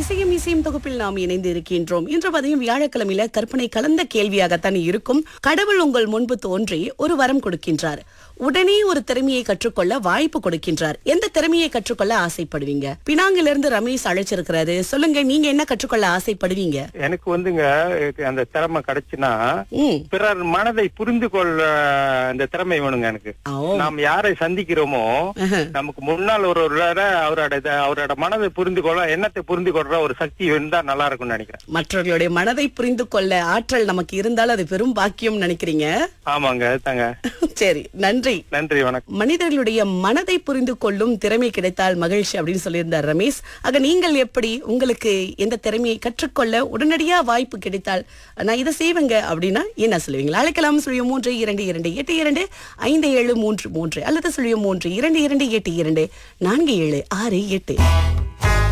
இசையும் இசையும் தொகுப்பில் நாம் இணைந்து இருக்கின்றோம் இன்று பதியும் வியாழக்கிழமையில கற்பனை கலந்த கேள்வியாகத்தான் இருக்கும் கடவுள் உங்கள் முன்பு தோன்றி ஒரு வரம் கொடுக்கின்றார் உடனே ஒரு திறமையை கற்றுக்கொள்ள வாய்ப்பு கொடுக்கின்றார் எந்த திறமையை கற்றுக்கொள்ள ஆசைப்படுவீங்க பினாங்கிலிருந்து ரமேஷ் அழைச்சிருக்கிறாரு சொல்லுங்க நீங்க என்ன கற்றுக்கொள்ள ஆசைப்படுவீங்க எனக்கு வந்துங்க அந்த திறமை கிடைச்சுன்னா ம் பிறர் மனதை புரிந்து கொள்ள அந்த திறமை வேணுங்க எனக்கு ஓ நாம் யாரை சந்திக்கிறோமோ நமக்கு முன்னால் ஒரு ஒரு அவரோட இத- அவரோட மனதை புரிந்து கொள்ள எண்ணத்தை புரிந்து கொள்ற ஒரு சக்தி இருந்தா நல்லா இருக்கும்னு நினைக்கிறேன் மற்றவர்களுடைய மனதை புரிந்து கொள்ள ஆற்றல் நமக்கு இருந்தால் அது பெரும் பாக்கியம் நினைக்கிறீங்க ஆமாங்க தாங்க சரி நன்றி நன்றி வணக்கம் மனிதர்களுடைய மனதை புரிந்து கொள்ளும் திறமை கிடைத்தால் மகிழ்ச்சி அப்படின்னு சொல்லியிருந்தார் ரமேஷ் ஆக நீங்கள் எப்படி உங்களுக்கு எந்த திறமையை கற்றுக்கொள்ள உடனடியா வாய்ப்பு கிடைத்தால் நான் இதை செய்வேங்க அப்படின்னா என்ன சொல்லுவீங்களா அழைக்கலாம் சொல்லியும் மூன்று இரண்டு இரண்டு எட்டு இரண்டு ஐந்து ஏழு மூன்று மூன்று அல்லது சொல்லியும் மூன்று இரண்டு இரண்டு எட்டு இரண்டு நான்கு ஏழு ஆறு எட்டு